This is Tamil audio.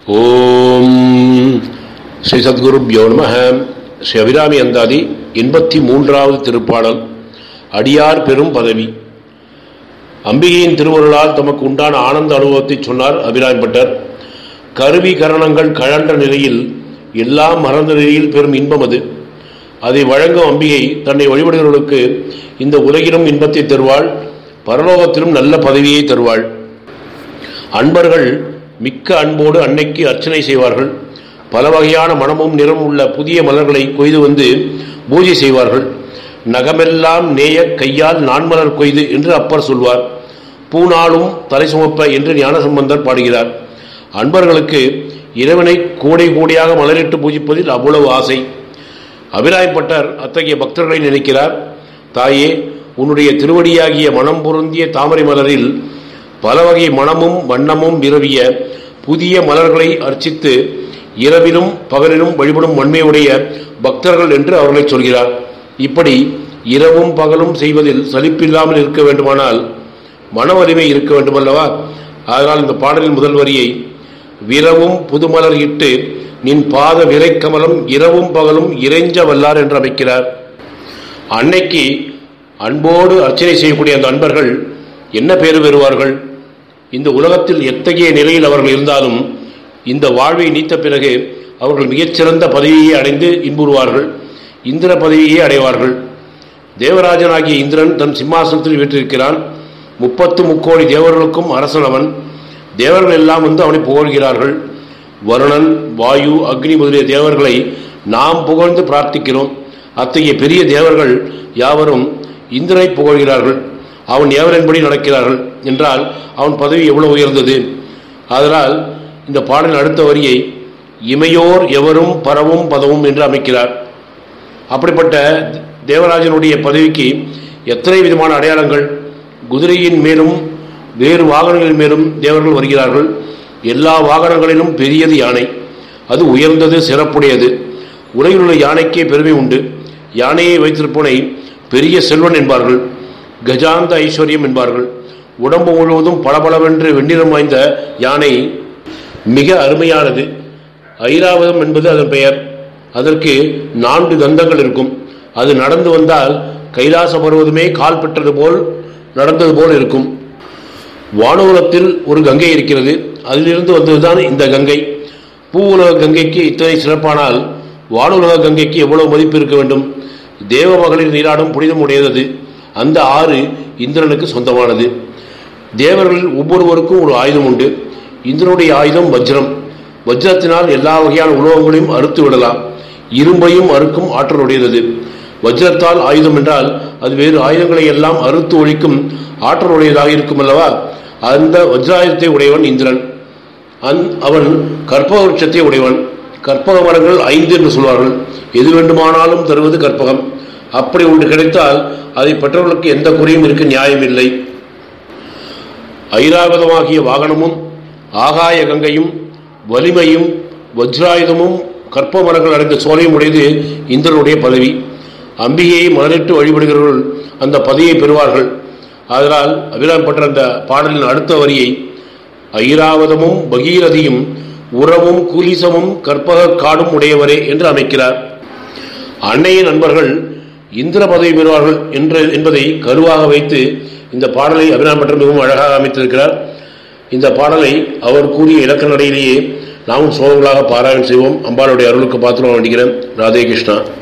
ஓம் ஸ்ரீ சத்குருப்யோ நம ஸ்ரீ அபிராமி அந்தாதி எண்பத்தி மூன்றாவது திருப்பாடல் அடியார் பெரும் பதவி அம்பிகையின் திருவருளால் தமக்கு உண்டான ஆனந்த அனுபவத்தை சொன்னார் அபிராம்பட்டர் கருவி கரணங்கள் கழன்ற நிலையில் எல்லாம் மறந்த நிலையில் பெரும் இன்பம் அது அதை வழங்கும் அம்பிகை தன்னை வழிபடுகிறவர்களுக்கு இந்த உலகிலும் இன்பத்தை தருவாள் பரலோகத்திலும் நல்ல பதவியை தருவாள் அன்பர்கள் மிக்க அன்போடு அன்னைக்கு அர்ச்சனை செய்வார்கள் பல வகையான மனமும் நிறமும் உள்ள புதிய மலர்களை கொய்து வந்து பூஜை செய்வார்கள் நகமெல்லாம் நேய கையால் நான்மலர் கொய்து என்று அப்பர் சொல்வார் பூநாளும் தலை சுமப்ப என்று ஞானசம்பந்தர் பாடுகிறார் அன்பர்களுக்கு இறைவனை கோடை கோடியாக மலரிட்டு பூஜிப்பதில் அவ்வளவு ஆசை அபிராயப்பட்டர் அத்தகைய பக்தர்களை நினைக்கிறார் தாயே உன்னுடைய திருவடியாகிய மனம் பொருந்திய தாமரை மலரில் பல வகை மனமும் வண்ணமும் விரவிய புதிய மலர்களை அர்ச்சித்து இரவிலும் பகலிலும் வழிபடும் வன்மையுடைய பக்தர்கள் என்று அவர்களை சொல்கிறார் இப்படி இரவும் பகலும் செய்வதில் சலிப்பில்லாமல் இருக்க வேண்டுமானால் மன வலிமை இருக்க வேண்டுமல்லவா அதனால் இந்த பாடலின் முதல் வரியை விரவும் புதுமலர் இட்டு நின் பாத விரைக்கமலம் இரவும் பகலும் இறைஞ்ச வல்லார் என்று அமைக்கிறார் அன்னைக்கு அன்போடு அர்ச்சனை செய்யக்கூடிய அந்த அன்பர்கள் என்ன பேறு பெறுவார்கள் இந்த உலகத்தில் எத்தகைய நிலையில் அவர்கள் இருந்தாலும் இந்த வாழ்வை நீத்த பிறகு அவர்கள் மிகச்சிறந்த பதவியை அடைந்து இன்புறுவார்கள் இந்திர பதவியை அடைவார்கள் தேவராஜனாகிய இந்திரன் தன் சிம்மாசனத்தில் வீற்றிருக்கிறான் முப்பத்து முக்கோடி தேவர்களுக்கும் அரசன் அவன் தேவர்கள் எல்லாம் வந்து அவனை புகழ்கிறார்கள் வருணன் வாயு அக்னி முதலிய தேவர்களை நாம் புகழ்ந்து பிரார்த்திக்கிறோம் அத்தகைய பெரிய தேவர்கள் யாவரும் இந்திரனை புகழ்கிறார்கள் அவன் ஏவரின்படி நடக்கிறார்கள் என்றால் அவன் பதவி எவ்வளவு உயர்ந்தது அதனால் இந்த பாடலின் அடுத்த வரியை இமையோர் எவரும் பரவும் பதவும் என்று அமைக்கிறார் அப்படிப்பட்ட தேவராஜனுடைய பதவிக்கு எத்தனை விதமான அடையாளங்கள் குதிரையின் மேலும் வேறு வாகனங்களின் மேலும் தேவர்கள் வருகிறார்கள் எல்லா வாகனங்களிலும் பெரியது யானை அது உயர்ந்தது சிறப்புடையது உலகில் உள்ள யானைக்கே பெருமை உண்டு யானையை வைத்திருப்பவனை பெரிய செல்வன் என்பார்கள் கஜாந்த ஐஸ்வர்யம் என்பார்கள் உடம்பு முழுவதும் பளபளவென்று வெண்ணிறம் வாய்ந்த யானை மிக அருமையானது ஐராவதம் என்பது அதன் பெயர் அதற்கு நான்கு தந்தங்கள் இருக்கும் அது நடந்து வந்தால் கைலாச பருவதமே கால் பெற்றது போல் நடந்தது போல் இருக்கும் வானூலத்தில் ஒரு கங்கை இருக்கிறது அதிலிருந்து வந்ததுதான் இந்த கங்கை பூ உலக கங்கைக்கு இத்தனை சிறப்பானால் வானுலக கங்கைக்கு எவ்வளவு மதிப்பு இருக்க வேண்டும் தேவ மகளிர் நீராடும் புனிதம் உடையது அந்த ஆறு இந்திரனுக்கு சொந்தமானது தேவர்களில் ஒவ்வொருவருக்கும் ஒரு ஆயுதம் உண்டு இந்திரனுடைய ஆயுதம் வஜ்ரம் வஜ்ரத்தினால் எல்லா வகையான உலோகங்களையும் அறுத்து விடலாம் இரும்பையும் அறுக்கும் ஆற்றலுடையது வஜ்ரத்தால் ஆயுதம் என்றால் அது வேறு ஆயுதங்களை எல்லாம் அறுத்து ஒழிக்கும் ஆற்றலுடையதாக இருக்கும் அல்லவா அந்த வஜ்ராயுதத்தை உடையவன் இந்திரன் அந் அவன் கற்பக விருட்சத்தை உடையவன் கற்பக மரங்கள் ஐந்து என்று சொல்வார்கள் எது வேண்டுமானாலும் தருவது கற்பகம் அப்படி ஒன்று கிடைத்தால் அதை பெற்றவர்களுக்கு எந்த குறையும் இருக்க நியாயமில்லை ஐராவதமாகிய வாகனமும் ஆகாய கங்கையும் வலிமையும் வஜ்ராயுதமும் கற்ப மரங்கள் அடைந்த சோலையும் உடையது இந்திரனுடைய பதவி அம்பிகையை மலரிட்டு வழிபடுகிறவர்கள் அந்த பதவியை பெறுவார்கள் அதனால் அபிராம் பற்ற அந்த பாடலின் அடுத்த வரியை ஐராவதமும் பகீரதியும் உறவும் குலிசமும் கற்பக காடும் உடையவரே என்று அமைக்கிறார் அன்னையின் நண்பர்கள் இந்திர பதவி பெறுவார்கள் என்று என்பதை கருவாக வைத்து இந்த பாடலை அபிராமற்றம் மிகவும் அழகாக அமைத்திருக்கிறார் இந்த பாடலை அவர் கூறிய இலக்க நடையிலேயே நாமும் சோழர்களாக பாராயணம் செய்வோம் அம்பாளுடைய அருளுக்கு பாத்திரம் வேண்டுகிறேன் ராதே கிருஷ்ணா